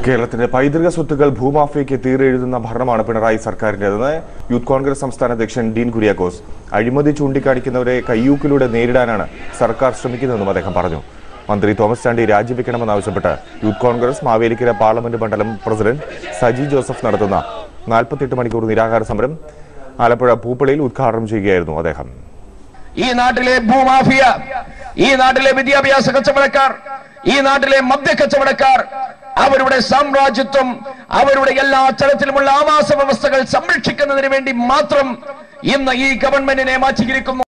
കേരളത്തിന്റെ പൈതൃക സ്വത്തുക്കൾ ഭൂമാഫിയയ്ക്ക് തീരെഴുതുന്ന ഭരണമാണ് പിണറായി സർക്കാരിന്റേതെന്ന് യൂത്ത് കോൺഗ്രസ് സംസ്ഥാന അധ്യക്ഷൻ ഡീൻ കുര്യാക്കോസ് അഴിമതി ചൂണ്ടിക്കാണിക്കുന്നവരെ കയ്യൂക്കിലൂടെ നേരിടാനാണ് സർക്കാർ ശ്രമിക്കുന്നതെന്നും അദ്ദേഹം പറഞ്ഞു മന്ത്രി തോമസ് ചാണ്ടി രാജിവെക്കണമെന്നാവശ്യപ്പെട്ട് യൂത്ത് കോൺഗ്രസ് മാവേലിക്കര പാർലമെന്റ് മണ്ഡലം പ്രസിഡന്റ് സജി ജോസഫ് നടത്തുന്ന നാൽപ്പത്തെട്ട് മണിക്കൂർ നിരാഹാര സമരം ആലപ്പുഴ പൂപ്പള്ളിയിൽ ഉദ്ഘാടനം ചെയ്യുകയായിരുന്നു അദ്ദേഹം ഈ നാട്ടിലെ ഭൂമാഫിയ ഈ നാട്ടിലെ വിദ്യാഭ്യാസ കച്ചവടക്കാർ ഈ നാട്ടിലെ മദ്യ കച്ചവടക്കാർ അവരുടെ സാമ്രാജ്യത്വം അവരുടെ എല്ലാ തരത്തിലുമുള്ള ആവാസ വ്യവസ്ഥകൾ സംരക്ഷിക്കുന്നതിന് വേണ്ടി മാത്രം ഇന്ന് ഈ ഗവൺമെന്റിനെ മാറ്റിയിരിക്കുന്നു